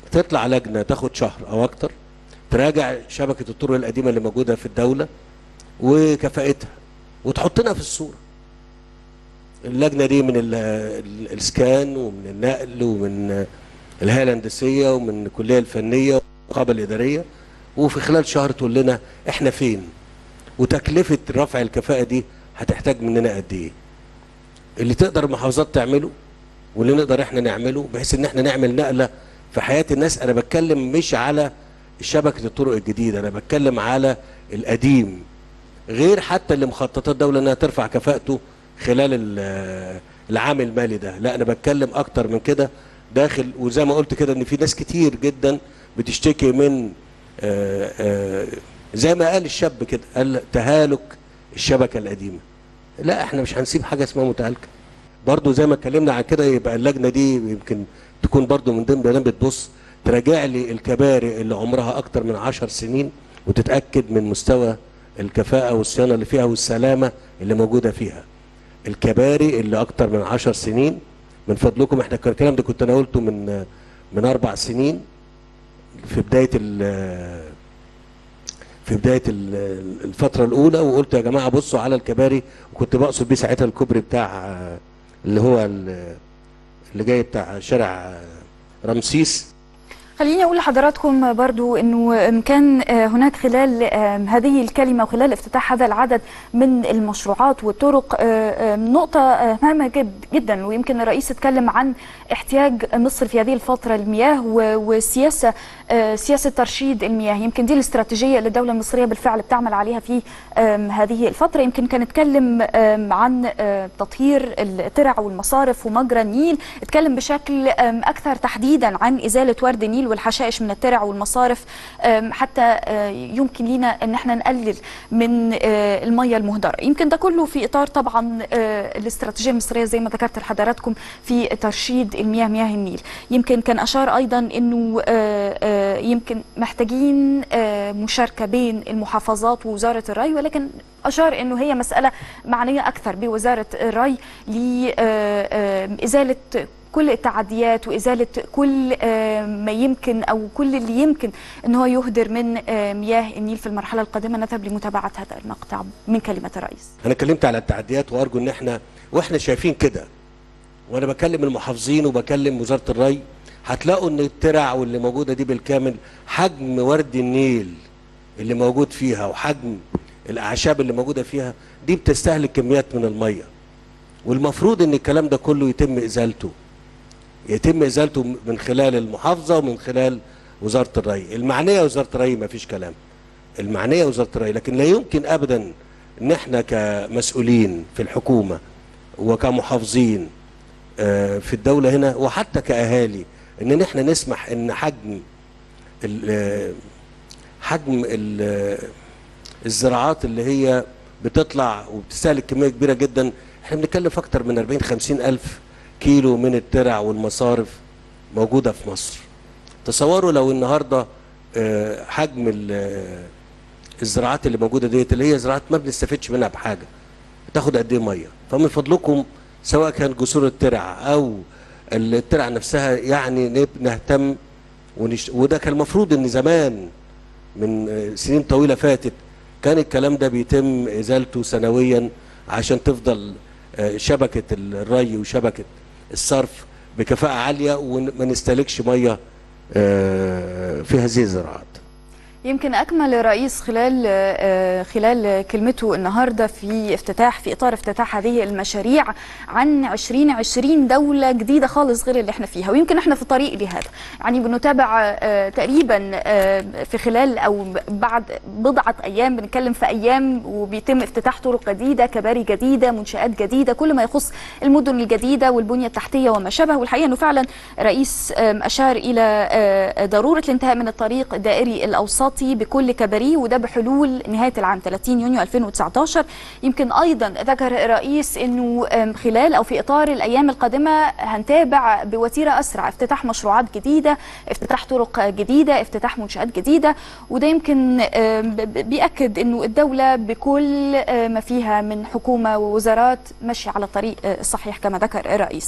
تطلع لجنه تاخد شهر او اكتر تراجع شبكه الطرق القديمه اللي موجوده في الدوله وكفاءتها وتحطنا في الصوره اللجنه دي من ال- ال- الاسكان ومن النقل ومن الهيئه الهندسيه ومن الكليه الفنيه والنقابه الاداريه وفي خلال شهر تقول لنا احنا فين وتكلفه رفع الكفاءه دي هتحتاج مننا قد ايه اللي تقدر المحافظات تعمله واللي نقدر احنا نعمله بحيث ان احنا نعمل نقله في حياه الناس انا بتكلم مش على شبكه الطرق الجديده انا بتكلم على القديم غير حتى اللي مخططات الدوله انها ترفع كفاءته خلال ال- العام المالي ده لا انا بتكلم اكتر من كده داخل وزي ما قلت كده ان في ناس كتير جدا بتشتكي من آه، آه، زي ما قال الشاب كده قال تهالك الشبكه القديمه لا احنا مش هنسيب حاجه اسمها متهالكه برضو زي ما اتكلمنا عن كده يبقى اللجنه دي يمكن تكون برضو من ضمن برنامج بتبص تراجع لي الكباري اللي عمرها اكتر من عشر سنين وتتاكد من مستوى الكفاءه والصيانه اللي فيها والسلامه اللي موجوده فيها الكباري اللي اكتر من عشر سنين من فضلكم احنا كان الكلام ده كنت انا قلته من من اربع سنين في بدايه ال- في بدايه ال- الفتره الاولى وقلت يا جماعه بصوا على الكباري وكنت بقصد بيه ساعتها الكوبري بتاع آه، اللي هو ال- اللي جاي بتاع شارع آه، رمسيس خليني اقول لحضراتكم برضو انه كان هناك خلال هذه الكلمه وخلال افتتاح هذا العدد من المشروعات والطرق نقطه هامه جد جدا ويمكن الرئيس اتكلم عن احتياج مصر في هذه الفتره المياه وسياسه سياسه ترشيد المياه يمكن دي الاستراتيجيه اللي الدوله المصريه بالفعل بتعمل عليها في هذه الفتره يمكن كان اتكلم عن تطهير الترع والمصارف ومجرى النيل اتكلم بشكل اكثر تحديدا عن ازاله ورد النيل والحشائش من الترع والمصارف حتى يمكن لينا ان احنا نقلل من الميه المهدره يمكن ده كله في اطار طبعا الاستراتيجيه المصريه زي ما ذكرت لحضراتكم في ترشيد المياه مياه النيل يمكن كان اشار ايضا انه يمكن محتاجين مشاركه بين المحافظات ووزاره الري ولكن اشار انه هي مساله معنيه اكثر بوزاره الري لازاله كل التعديات وازاله كل ما يمكن او كل اللي يمكن ان هو يهدر من مياه النيل في المرحله القادمه نذهب لمتابعه هذا المقطع من كلمه الرئيس. انا اتكلمت على التعديات وارجو ان احنا واحنا شايفين كده وانا بكلم المحافظين وبكلم وزاره الري هتلاقوا ان الترع واللي موجوده دي بالكامل حجم ورد النيل اللي موجود فيها وحجم الاعشاب اللي موجوده فيها دي بتستهلك كميات من الميه والمفروض ان الكلام ده كله يتم ازالته يتم ازالته من خلال المحافظه ومن خلال وزاره الري المعنيه وزاره الري ما فيش كلام المعنيه وزاره الري لكن لا يمكن ابدا ان احنا كمسؤولين في الحكومه وكمحافظين في الدوله هنا وحتى كاهالي ان احنا نسمح ان حجم ال حجم ال الزراعات اللي هي بتطلع وبتستهلك كميه كبيره جدا احنا بنتكلم في اكتر من 40 50 الف كيلو من الترع والمصارف موجوده في مصر تصوروا لو النهارده حجم الزراعات اللي موجوده ديت اللي هي زراعات ما بنستفدش منها بحاجه بتاخد قد ايه ميه فمن فضلكم سواء كان جسور الترع او الترع نفسها يعني نهتم ونش... وده كان المفروض ان زمان من سنين طويله فاتت كان الكلام ده بيتم ازالته سنويا عشان تفضل شبكه الري وشبكه الصرف بكفاءه عاليه وما نستهلكش ميه في هذه الزراعات يمكن اكمل الرئيس خلال خلال كلمته النهارده في افتتاح في اطار افتتاح هذه المشاريع عن 2020 دوله جديده خالص غير اللي احنا فيها ويمكن احنا في طريق لهذا يعني بنتابع تقريبا في خلال او بعد بضعه ايام بنتكلم في ايام وبيتم افتتاح طرق جديده كباري جديده منشات جديده كل ما يخص المدن الجديده والبنيه التحتيه وما شابه والحقيقه انه فعلا الرئيس اشار الى ضروره الانتهاء من الطريق الدائري الاوسطي بكل كباريه وده بحلول نهايه العام 30 يونيو 2019 يمكن ايضا ذكر الرئيس انه خلال او في اطار الايام القادمه هنتابع بوتيره اسرع افتتاح مشروعات جديده افتتاح طرق جديده افتتاح منشات جديده وده يمكن بياكد انه الدوله بكل ما فيها من حكومه ووزارات ماشيه على الطريق الصحيح كما ذكر الرئيس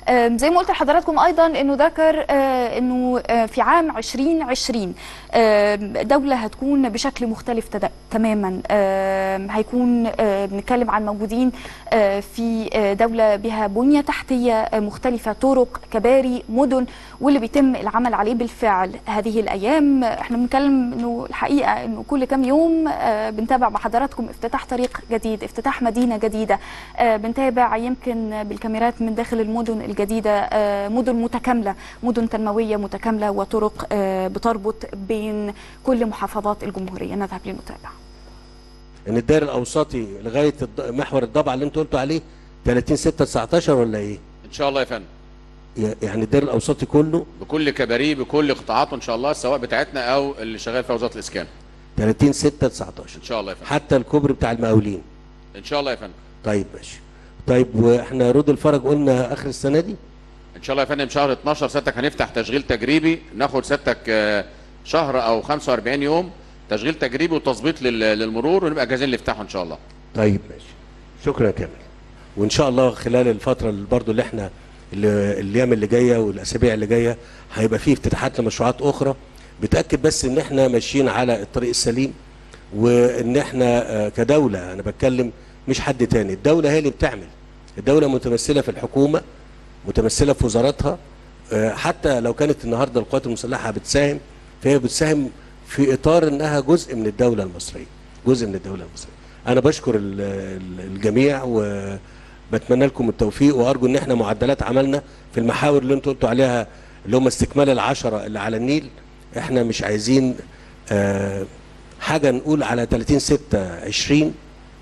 آم، زي ما قلت لحضراتكم ايضا انه ذكر آه، انه آه، في عام 2020 آم، دولة هتكون بشكل مختلف تد- تماما آم، هيكون آه، بنتكلم عن موجودين آه، في آه، دولة بها بنية تحتية آه، مختلفة طرق كباري مدن واللي بيتم العمل عليه بالفعل هذه الايام احنا بنتكلم انه الحقيقه انه كل كام يوم آه، بنتابع مع حضراتكم افتتاح طريق جديد افتتاح مدينه جديده آه، بنتابع يمكن بالكاميرات من داخل المدن الجديده آه، مدن متكامله مدن تنمويه متكامله وطرق آه، بتربط بين كل محافظات الجمهوريه نذهب لنتابع ان الدائري الاوسطي لغايه الض- محور الضبع اللي انت قلتوا عليه 30 6 19 ولا ايه؟ ان شاء الله يا فندم ي- يعني الدائري الاوسطي كله بكل كباريه بكل قطاعاته ان شاء الله سواء بتاعتنا او اللي شغال في وزاره الاسكان 30 6 19 ان شاء الله يا فندم حتى الكوبري بتاع المقاولين ان شاء الله يا فندم طيب ماشي طيب واحنا رود الفرج قلنا اخر السنه دي ان شاء الله يا فندم شهر 12 سيادتك هنفتح تشغيل تجريبي ناخد سيادتك آه، شهر او 45 يوم تشغيل تجريبي وتظبيط لل- للمرور ونبقى جاهزين نفتحه ان شاء الله طيب ماشي شكرا يا كامل وان شاء الله خلال الفتره اللي برضو اللي احنا اللي الايام اللي جايه والاسابيع اللي جايه هيبقى فيه افتتاحات لمشروعات اخرى بتاكد بس ان احنا ماشيين على الطريق السليم وان احنا آه، كدوله انا بتكلم مش حد تاني الدوله هي اللي بتعمل الدوله متمثله في الحكومه متمثله في وزاراتها آه، حتى لو كانت النهارده القوات المسلحه بتساهم فهي بتساهم في اطار انها جزء من الدوله المصريه جزء من الدوله المصريه انا بشكر ال- ال- الجميع وبتمنى لكم التوفيق وارجو ان احنا معدلات عملنا في المحاور اللي انتوا قلتوا عليها اللي هم استكمال العشرة اللي على النيل احنا مش عايزين آه، حاجه نقول على 30 6 20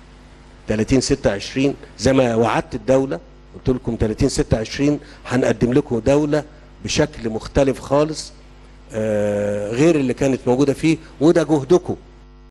30 6 20 زي ما وعدت الدوله قلت لكم 30 6 20 هنقدم لكم دوله بشكل مختلف خالص آه، غير اللي كانت موجوده فيه وده جهدكم